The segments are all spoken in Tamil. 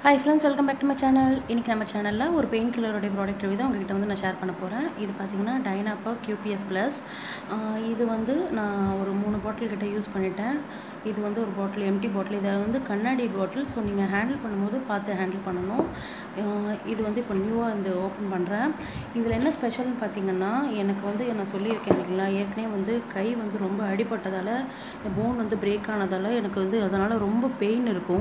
hi friends welcome back to my channel இன்றைக்கி நம்ம சேனலில் ஒரு பெயின் கில்லருடைய ப்ராடக்ட் ரிவ்யூ தான் உங்ககிட்ட வந்து நான் ஷேர் பண்ண போகிறேன் இது பார்த்தீங்கன்னா டைனாப்பா QPS ப்ளஸ் இது வந்து நான் ஒரு மூணு பாட்டில் கிட்ட யூஸ் பண்ணிட்டேன் இது வந்து ஒரு பாட்டில் எம்டி பாட்டில் இதை வந்து கண்ணாடி பாட்டில் ஸோ நீங்கள் ஹேண்டில் பண்ணும்போது பார்த்து ஹேண்டில் பண்ணணும் ஆஹ் இது வந்து இப்போ நியூவாக இந்த ஓப்பன் பண்ணுறேன் இதில் என்ன ஸ்பெஷல்னு பார்த்தீங்கன்னா எனக்கு வந்து நான் சொல்லியிருக்கேன் இல்லைங்களா ஏற்கனவே வந்து கை வந்து ரொம்ப அடிபட்டதால் போன் வந்து பிரேக் ஆனதால் எனக்கு வந்து அதனால் ரொம்ப பெயின் இருக்கும்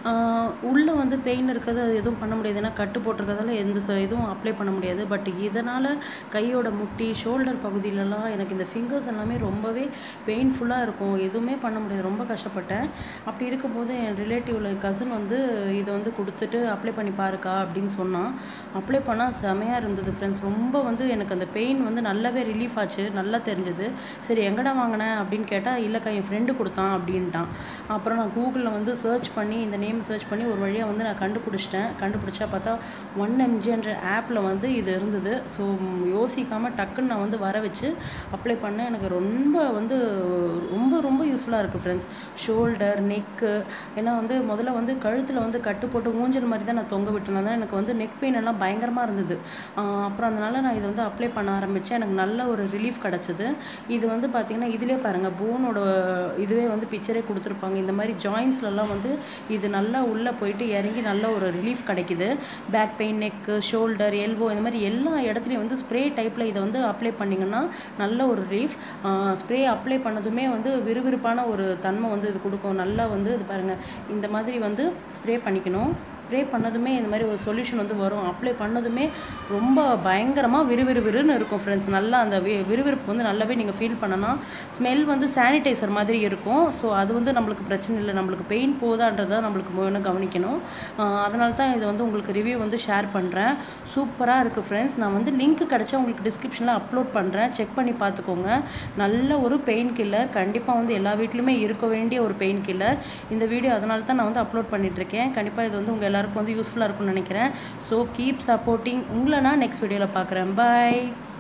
உள்ளே வந்து பெயின் இருக்கிறது அது எதுவும் பண்ண முடியாது ஏன்னா கட்டு போட்டிருக்கிறதால எந்த ச- இதுவும் அப்ளை பண்ண முடியாது பட் இதனால் கையோட முட்டி ஷோல்டர் பகுதியிலலாம் எனக்கு இந்த ஃபிங்கர்ஸ் எல்லாமே ரொம்பவே பெயின்ஃபுல்லாக இருக்கும் எதுவுமே பண்ண முடியாது ரொம்ப கஷ்டப்பட்டேன் அப்படி இருக்கும்போது என் ரிலேட்டிவ்ல கசின் வந்து இதை வந்து கொடுத்துட்டு அப்ளை பண்ணி பாருக்கா அப்படின்னு சொன்னான் அப்ளை பண்ணால் செமையாக இருந்தது ஃப்ரெண்ட்ஸ் ரொம்ப வந்து எனக்கு அந்த பெயின் வந்து நல்லாவே ரிலீஃப் ஆச்சு நல்லா தெரிஞ்சது சரி எங்கடா வாங்கினேன் அப்படின்னு கேட்டால் இல்லைக்கா என் ஃப்ரெண்டு கொடுத்தான் அப்படின்ட்டான் அப்புறம் நான் கூகுளில் வந்து சர்ச் பண்ணி இந்த நேம் சர்ச் பண்ணி ஒரு வழியாக வந்து நான் கண்டுபிடிச்சிட்டேன் கண்டுபிடிச்சா பார்த்தா ஒன் எம்ஜின்ற ஆப்பில் வந்து இது இருந்தது ஸோ யோசிக்காமல் டக்குன்னு நான் வந்து வர வச்சு அப்ளை பண்ணேன் எனக்கு ரொம்ப வந்து ரொம்ப ரொம்ப யூஸ்ஃபுல்லாக இருக்குது ஃப்ரெண்ட்ஸ் ஷோல்டர் நெக்கு ஏன்னா வந்து முதல்ல வந்து கழுத்தில் வந்து கட்டு போட்டு ஊஞ்சல் மாதிரி தான் நான் தொங்க விட்டேன் தான் எனக்கு வந்து நெக் பெயின் எல்லாம் பயங்கரமாக இருந்தது ஆஹ் அப்புறம் அதனால நான் இதை வந்து அப்ளை பண்ண ஆரம்பித்தேன் எனக்கு நல்ல ஒரு ரிலீஃப் கிடச்சிது இது வந்து பார்த்திங்கன்னா இதிலே பாருங்கள் போனோட இதுவே வந்து பிக்சரே கொடுத்துருப்பாங்க இந்த மாதிரி ஜாயின்ஸ்லலாம் வந்து இது நல்லா உள்ளே போயிட்டு இறங்கி நல்ல ஒரு ரிலீஃப் கிடைக்குது back pain neck shoulder elbow இந்த மாதிரி எல்லா இடத்துலையும் வந்து ஸ்ப்ரே டைப்பில் இதை வந்து அப்ளை பண்ணிங்கன்னா நல்ல ஒரு ரிலீஃப் ஸ்ப்ரே அப்ளை பண்ணதுமே வந்து விறுவிறுப்பான ஒரு தன்மை வந்து இது கொடுக்கும் நல்லா வந்து இது பாருங்கள் இந்த மாதிரி வந்து ஸ்ப்ரே பண்ணிக்கணும் ஸ்ப்ரே பண்ணதுமே இந்த மாதிரி ஒரு சொல்யூஷன் வந்து வரும் அப்ளை பண்ணதுமே ரொம்ப பயங்கரமாக விறுவிறுவிறுன்னு இருக்கும் ஃப்ரெண்ட்ஸ் நல்லா அந்த வி- விறுவிறுப்பு வந்து நல்லாவே நீங்கள் ஃபீல் பண்ணலாம் ஸ்மெல் வந்து சானிடைசர் மாதிரி இருக்கும் ஸோ அது வந்து நம்மளுக்கு பிரச்சனை இல்லை நம்மளுக்கு பெயின் போதான்றதை நம்மளுக்கு வேணும் கவனிக்கணும் அதனால தான் இதை வந்து உங்களுக்கு ரிவ்யூ வந்து ஷேர் பண்ணுறேன் சூப்பராக இருக்குது ஃப்ரெண்ட்ஸ் நான் வந்து லிங்க் கிடச்சா உங்களுக்கு டிஸ்கிரிப்ஷனில் அப்லோட் பண்ணுறேன் செக் பண்ணி பார்த்துக்கோங்க நல்ல ஒரு பெயின் கில்லர் கண்டிப்பாக வந்து எல்லா வீட்லையுமே இருக்க வேண்டிய ஒரு பெயின் கில்லர் இந்த வீடியோ அதனால தான் நான் வந்து அப்லோட் பண்ணிகிட்ருக்கேன் கண்டிப்பாக இது வந்து உங்கள் எல்லாருக்கும் வந்து யூஸ்ஃபுல்லாக இருக்கும்னு நினைக்கிறேன் ஸோ கீப் சப்போர்ட்டிங் உங்களை நான் நெக்ஸ்ட் வீடியோவில் பார்க்குறேன் பாய்